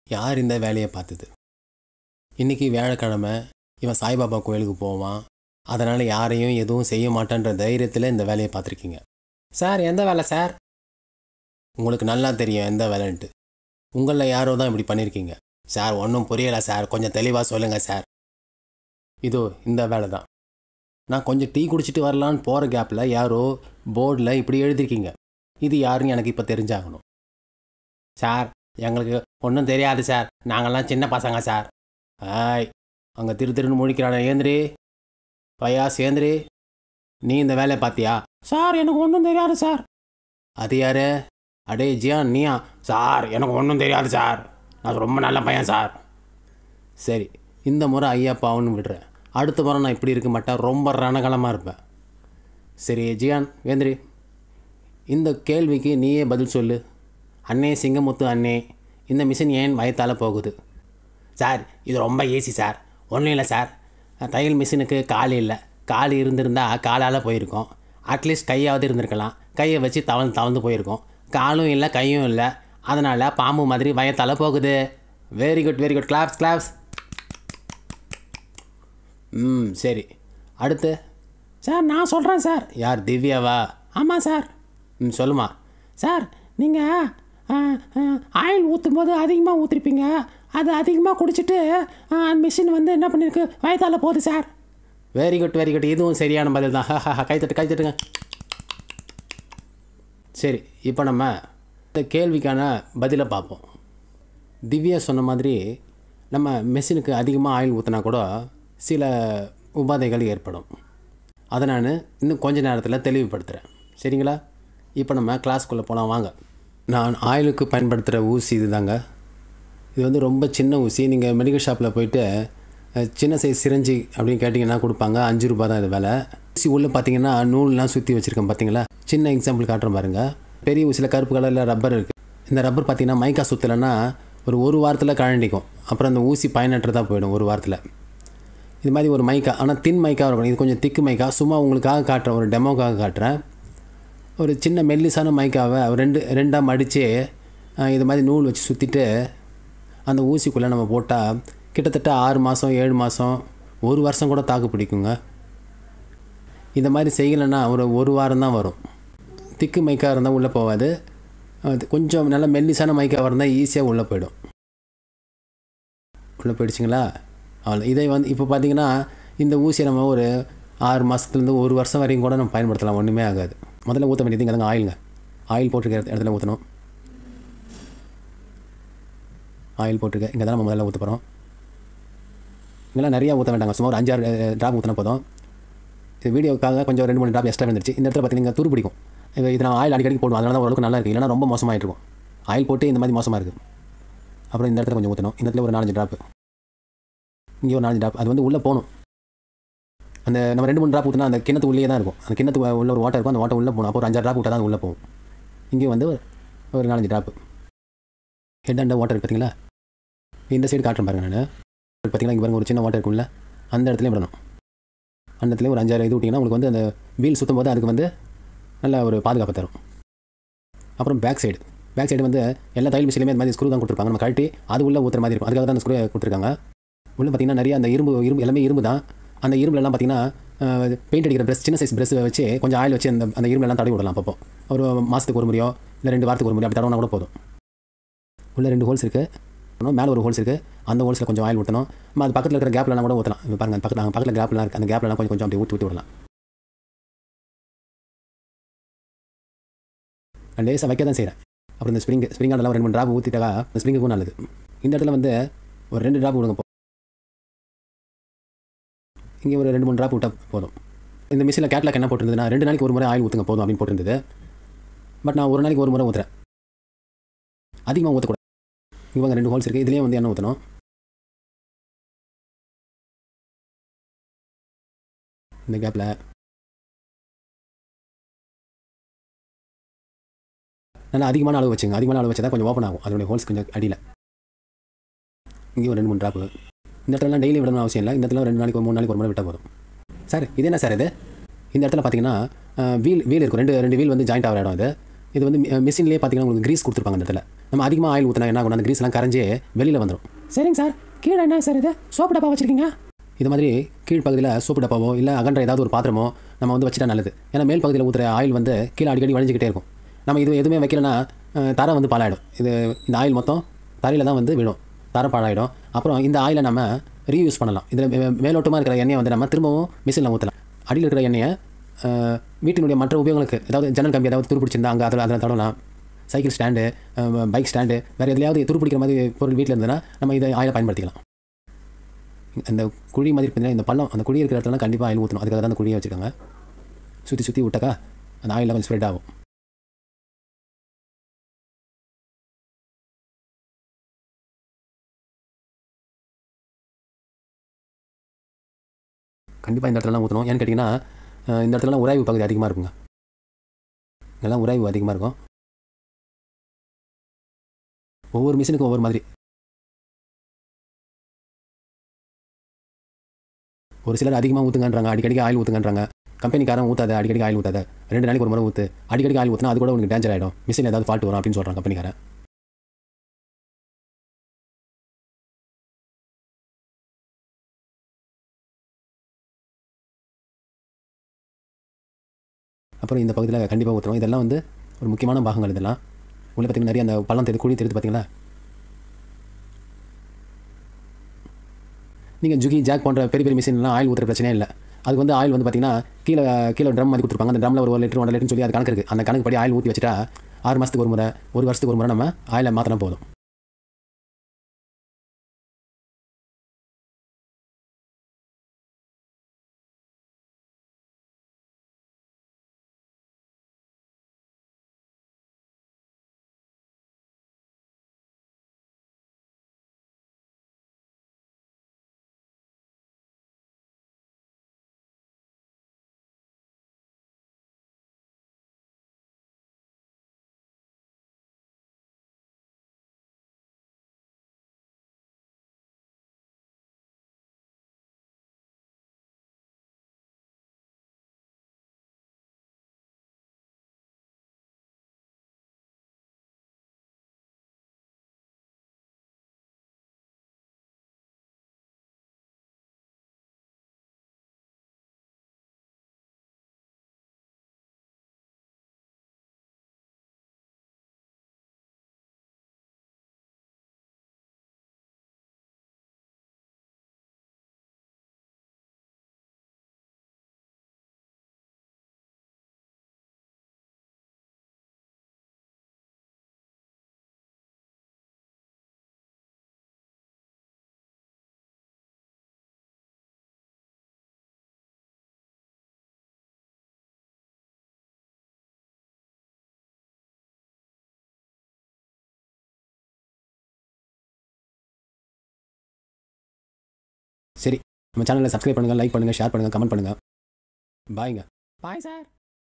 யார் இந்த வேலையை பார்த்தது இன்றைக்கி வியாழக்கிழமை இவன் சாய்பாபா கோயிலுக்கு போவான் அதனால் யாரையும் எதுவும் செய்ய மாட்டான்ற தைரியத்தில் இந்த வேலையை பார்த்துருக்கீங்க சார் எந்த வேலை சார் உங்களுக்கு நல்லா தெரியும் எந்த வேலைன்ட்டு உங்களில் யாரோ தான் இப்படி பண்ணியிருக்கீங்க சார் ஒன்றும் புரியலை சார் கொஞ்சம் தெளிவாக சொல்லுங்கள் சார் இதோ இந்த வேலை தான் நான் கொஞ்சம் டீ குடிச்சிட்டு வரலான்னு போகிற கேப்பில் யாரோ போர்டில் இப்படி எழுதிருக்கீங்க இது யாருன்னு எனக்கு இப்போ தெரிஞ்சாகணும் சார் எங்களுக்கு ஒன்றும் தெரியாது சார் நாங்கள்லாம் சின்ன பசங்க சார் ஆய் அங்கே திரு திருன்னு முழிக்கிறான ஏந்திரி பையா சேந்திரி நீ இந்த வேலையை பார்த்தியா சார் எனக்கு ஒன்றும் தெரியாது சார் அது யாரு அடே ஜியான் நீயா சார் எனக்கு ஒன்றும் தெரியாது சார் நான் ரொம்ப நல்ல பையன் சார் சரி இந்த முறை ஐயா பாவன்னு விடுறேன் அடுத்த முறை நான் இப்படி இருக்க மாட்டேன் ரொம்ப ரணகலமாக இருப்பேன் சரி ஜியான் வேந்திரி இந்த கேள்விக்கு நீயே பதில் சொல்லு அண்ணே சிங்கமுத்து அண்ணே இந்த மிஷின் ஏன் வயத்தால் போகுது சார் இது ரொம்ப ஈஸி சார் ஒன்றும் இல்லை சார் தையல் மிஷினுக்கு கால் இல்லை கால் இருந்திருந்தால் காலால் போயிருக்கோம் அட்லீஸ்ட் கையாவது இருந்திருக்கலாம் கையை வச்சு தவழ்ந்து தவழ்ந்து போயிருக்கோம் காலும் இல்லை கையும் இல்லை அதனால் பாம்பு மாதிரி வயத்தால் போகுது very good very good claps claps ம் சரி அடுத்து சார் நான் சொல்கிறேன் சார் யார் திவ்யாவா ஆமாம் சார் ம் சொல்லுமா சார் நீங்கள் ஆயில் ஊற்றும் போது அதிகமாக ஊற்றிருப்பீங்க அது அதிகமாக குடிச்சிட்டு மிஷின் வந்து என்ன பண்ணியிருக்கு வயத்தால் போகுது sir very good very good இதுவும் சரியான பதில் தான் கைத்தட்டு கைத்தட்டுங்க சரி இப்போ நம்ம இந்த கேள்விக்கான பதிலை பார்ப்போம் திவ்யா சொன்ன மாதிரி நம்ம மெஷினுக்கு அதிகமாக ஆயில் ஊற்றினா கூட சில உபாதைகள் ஏற்படும் அதை நான் இன்னும் கொஞ்ச நேரத்தில் தெளிவுபடுத்துகிறேன் சரிங்களா இப்போ நம்ம கிளாஸ்க்குள்ளே போகலாம் வாங்க நான் ஆயிலுக்கு பயன்படுத்துகிற ஊசி இது தாங்க இது வந்து ரொம்ப சின்ன ஊசி நீங்கள் மெடிக்கல் ஷாப்பில் போயிட்டு அஹ், சின்ன சைஸ் சிரஞ்சி அப்படின்னு கேட்டிங்கன்னா கொடுப்பாங்க அஞ்சு ரூபா தான் இது விலை ஊசி உள்ளே பார்த்தீங்கன்னா நூல்லாம் சுற்றி வச்சுருக்கேன் பார்த்தீங்களா சின்ன எக்ஸாம்பிள் காட்டுறேன் பாருங்க பெரிய ஊசியில் கருப்பு கலரில் ரப்பர் இருக்குது இந்த ரப்பர் பார்த்தீங்கன்னா மைக்கா சுற்றலைன்னா ஒரு ஒரு வாரத்தில் கழண்டிக்கும் அப்புறம் அந்த ஊசி பயனற்றதாக போயிடும் ஒரு வாரத்தில் இது மாதிரி ஒரு மைக்கா ஆனால் தின் மைக்கா இருக்கும் இது கொஞ்சம் திக்கு மைக்கா சும்மா உங்களுக்காக காட்டுறேன் ஒரு டெமோக்காக காட்டுறேன் ஒரு சின்ன மெல்லிசான மைக்காவை ஒரு ரெண்டு ரெண்டாக மடித்து இது மாதிரி நூல் வச்சு சுற்றிட்டு அந்த ஊசிக்குள்ளே நம்ம போட்டால் கிட்டத்தட்ட ஆறு மாதம் ஏழு மாதம் ஒரு வருஷம் கூட தாக்கு பிடிக்குங்க இந்த மாதிரி செய்யலைன்னா ஒரு ஒரு வாரம் தான் வரும் திக்கு மைக்காக இருந்தால் உள்ளே போகாது அது கொஞ்சம் நல்ல மெல்லிசான மைக்காக இருந்தால் ஈஸியாக உள்ளே போயிடும் உள்ளே போயிடுச்சுங்களா அவ்வளோ இதை வந்து இப்போ பார்த்தீங்கன்னா இந்த ஊசியை நம்ம ஒரு ஆறு மாதத்துலேருந்து ஒரு வருஷம் வரைக்கும் கூட நம்ம பயன்படுத்தலாம் ஒன்றுமே ஆகாது முதல்ல ஊற்ற வேண்டியது இங்கே ஆயிலுங்க ஆயில் போட்டிருக்க இடத்துல ஊற்றணும் ஆயில் போட்டிருக்க இங்கே தான் நம்ம முதல்ல ஊற்ற போகிறோம் இங்கெல்லாம் நிறையா ஊற்ற வேண்டாங்க சும்மா ஒரு அஞ்சாறு ட்ராப் ஊற்றினா போதும் இது வீடியோக்காக கொஞ்சம் ரெண்டு மூணு ட்ராப் எக்ஸ்ட்ரா வந்துருச்சு இந்த இடத்துல பார்த்தீங்கன்னா துரு பிடிக்கும் இது இது நான் ஆயில் அடிக்கடி போடுவோம் அதனால தான் ஓரளவுக்கு நல்லா இருக்குது இல்லைனா ரொம்ப மோசமாயிட்டு இருக்கும் ஆயில் போட்டு இந்த மாதிரி மோசமாக இருக்குது அப்புறம் இந்த இடத்துல கொஞ்சம் ஊற்றணும் இந்த இடத்துல ஒரு நாலஞ்சு ட்ராப் இங்கே ஒரு நாலஞ்சு ட்ராப் அது வந்து உள்ளே போகணும் அந்த நம்ம ரெண்டு மூணு ட்ராப் ஊற்றினா அந்த கிணத்து உள்ளே தான் இருக்கும் அந்த கிணத்து உள்ள ஒரு வாட்டர் இருக்கும் அந்த வாட்டர் உள்ளே போகணும் அப்போ ஒரு அஞ்சாறு ட்ராப் விட்டால் தான் அது உள்ளே போகும் இங்கே வந்து ஒரு- ஒரு நாலஞ்சு ட்ராப் ஹெட் அண்ட் வாட்டர் பார்த்தீங்களா இந்த சைடு காட்டுறேன் பாருங்க நான் பார்த்தீங்களா இங்கே பாருங்க ஒரு சின்ன வாட்டர் இருக்கும்ல அந்த இடத்துலையும் விடணும் அந்த இடத்துல ஒரு அஞ்சாறு இது விட்டிங்கன்னா உங்களுக்கு வந்து அந்த வீல் சுற்றும் போது அதுக்கு வந்து நல்ல ஒரு பாதுகாப்பு தரும் அப்புறம் பேக் சைடு பேக் சைடு வந்து எல்லா தையல் மிஷிலையுமே இந்த மாதிரி ஸ்க்ரூ தான் கொடுத்துருப்பாங்க நம்ம கழட்டி அது உள்ள ஊற்றுற மாதிரி இருக்கும் அதுக்காக தான் அந்த ஸ்க்ரூ கொடுத்துருக்காங்க உள்ள பார்த்தீங்கன்னா நிறைய அந்த இரும்பு இரும்பு எல்லாமே இரும்பு தான் அந்த இரும்புலலாம் பார்த்தீங்கன்னா பெயிண்ட் அடிக்கிற ப்ரெஸ் சின்ன சைஸ் ப்ரெஸ் வச்சு கொஞ்சம் ஆயில் வச்சு அந்த அந்த இரும்புலலாம் தடவி விடலாம் அப்பப்போ ஒரு மாதத்துக்கு ஒரு முறையோ இல்லை ரெண்டு வாரத்துக்கு ஒரு முறையோ அப்படி தடவினா கூட போதும் உள்ள ரெண்டு ஹோல்ஸ் இருக்குது மேலே ஒரு ஹோல்ஸ் இருக்குது அந்த ஹோல்ஸில் கொஞ்சம் ஆயில் ஊற்றணும் நம்ம அது பக்கத்தில் இருக்கிற கேப்லலாம் கூட ஊற்றலாம் இப்போ பாருங்க பக்கத்தில் பக்கத்தில் கேப்லாம் இருக்குது அந்த கேப்லாம் கொஞ்சம் கொஞ்சம் அப்படி ஊற்றி ஊற்றி விடலாம் நான் லேசாக வைக்க தான் செய்கிறேன் அப்புறம் இந்த ஸ்ப்ரிங் ஸ்ப்ரிங் அதெல்லாம் ஒரு ரெண்டு மூணு ட்ராப் ஊற்றிட்டாக்கா இந்த ஸ்ப்ரிங்குக்கும் நல்லது இந்த இடத்துல வந்து ஒரு ரெண்டு ட்ராப் விடுங்க போ- இங்கே ஒரு ரெண்டு மூணு ட்ராப் விட்டால் போதும் இந்த மிஷினில் கேட்லாக் என்ன போட்டிருந்ததுன்னா ரெண்டு நாளைக்கு ஒரு முறை ஆயில் ஊற்றுங்க போதும் அப்படின்னு போட்டிருந்தது பட் நான் ஒரு நாளைக்கு ஒரு முறை ஊற்றுறேன் அதிகமாக ஊற்றக்கூடாது இவங்க ரெண்டு ஹோல்ஸ் இருக்குது இதுலேயும் வந்து எண்ணெய் ஊற்றணும் இந்த கேப்பில் நல்லா அதிகமான அளவு வச்சுங்க அதிகமான அளவு வச்சா தான் கொஞ்சம் ஓப்பன் ஆகும் அதனுடைய ஹோல்ஸ் கொஞ்சம் அடியில் இங்கேயும் ஒரு ரெண்டு மூணு ட்ராப்பு இந்த இடத்துலலாம் டெய்லி விடணும் அவசியம் இல்லை இந்த இடத்துல ரெண்டு நாளைக்கு ஒரு மூணு நாளைக்கு ஒரு முறை விட்டால் போதும் சார் இது என்ன சார் இது இந்த இடத்துல பார்த்தீங்கன்னா வீல் வீல் இருக்கும் ரெண்டு ரெண்டு வீல் வந்து ஜாயிண்ட் ஆகிற இடம் இது இது வந்து மிஷின்லேயே பார்த்தீங்கன்னா உங்களுக்கு கிரீஸ் கொடுத்துருப்பாங்க இந்த இடத்துல நம்ம அதிகமாக ஆயில் ஊற்றினா என்ன ஆகும் அந்த கிரீஸ்லாம் கரைஞ்சி வெளியில் வந்துடும் சரிங்க சார் கீழே என்ன சார் இது சோப்பு டப்பா வச்சுருக்கீங்க இது மாதிரி கீழ்ப்பகுதியில் சோப்பு டப்பாவோ இல்லை அகன்ற ஏதாவது ஒரு பாத்திரமோ நம்ம வந்து வச்சுட்டா நல்லது ஏன்னா மேல் பகுதியில் ஊற்றுற ஆயில் வந்து கீழே அடிக்கடி வழிஞ்சிக்கிட்டே இருக்கும் நம்ம இது எதுவுமே வைக்கலனா அஹ், தரை வந்து பாலாயிடும் இது இந்த ஆயில் மொத்தம் தரையில் தான் வந்து விழும் தரை பாழாயிடும் அப்புறம் இந்த ஆயிலை நம்ம ரீயூஸ் பண்ணலாம் இதில் மேலோட்டமாக இருக்கிற எண்ணெயை வந்து நம்ம திரும்பவும் மிஷினில் ஊற்றலாம் அடியில் இருக்கிற எண்ணெயை அஹ், வீட்டினுடைய மற்ற உபயோகங்களுக்கு ஏதாவது ஜன்னல் கம்பி ஏதாவது துருப்பிடிச்சிருந்தா அங்கே அதில் அதில் தொடலாம் சைக்கிள் ஸ்டாண்டு பைக் ஸ்டாண்டு வேறு எதுலையாவது துருப்பிடிக்கிற மாதிரி பொருள் வீட்டில் இருந்ததுன்னா நம்ம இதை ஆயிலை பயன்படுத்திக்கலாம் அந்த குழி மாதிரி பார்த்தீங்கன்னா இந்த பள்ளம் அந்த குழி இருக்கிற இடத்துல கண்டிப்பாக ஆயில் ஊற்றணும் அதுக்காக தான் அந்த குழியை வச்சுருக்காங்க சுற்றி சுற்றி விட்டாக்கா அந்த ஆயில் கொஞ்சம் ஸ்ப்ரெட் ஆகும் கண்டிப்பாக இந்த இடத்துலலாம் ஊற்றணும் ஏன்னு கேட்டிங்கன்னா அஹ், இந்த இடத்துலலாம் உராய்வு பகுதி அதிகமாக இருக்குங்க இதெல்லாம் உராய்வு அதிகமாக இருக்கும் ஒவ்வொரு மிஷினுக்கும் ஒவ்வொரு மாதிரி ஒரு சிலர் அதிகமாக ஊற்றுங்கன்றாங்க அடிக்கடி ஆயில் ஊற்றுங்கன்றாங்க கம்பெனிக்காரன் ஊற்றாத அடிக்கடி ஆயில் ஊற்றாத ரெண்டு நாளைக்கு ஒரு முறை ஊற்று அடிக்கடி ஆயில் ஊற்றினா அது கூட உனக்கு டேஞ்சர் ஆகிடும் மிஷின் ஏதாவது ஃபால்ட் வரும் அப்படின்னு சொல்கிறான் கம்பெனிக்காரன் அப்புறம் இந்த பகுதியில் கண்டிப்பாக ஊற்றுறோம் இதெல்லாம் வந்து ஒரு முக்கியமான பாகங்கள் இதெல்லாம் உள்ள பார்த்தீங்கன்னா நிறைய அந்த பள்ளம் தெரியுது குழி தெரியுது பார்த்தீங்களா நீங்கள் ஜுகி ஜாக் போன்ற பெரிய பெரிய மிஷின்லாம் ஆயில் ஊற்றுற பிரச்சனையே இல்லை அதுக்கு வந்து ஆயில் வந்து பார்த்தீங்கன்னா கீழே கீழே ட்ரம் மாதிரி கொடுத்துருப்பாங்க அந்த ட்ரம்மில் ஒரு ஒரு லிட்டர் ஒன்றரை லிட்டர்னு சொல்லி அது கணக்கு இருக்குது அந்த கணக்கு படி ஆயில் ஊற்றி வச்சுட்டா ஆறு மாதத்துக்கு ஒரு முறை ஒரு வருஷத்துக்கு ஒரு முறை நம்ம ஆயிலை மாற்றினா போதும் சரி நம்ம சேனலை சப்ஸ்கிரைப் பண்ணுங்கள் லைக் பண்ணுங்கள் ஷேர் பண்ணுங்கள் கமெண்ட் பண்ணுங்கள் பாய்ங்க பாய் சார்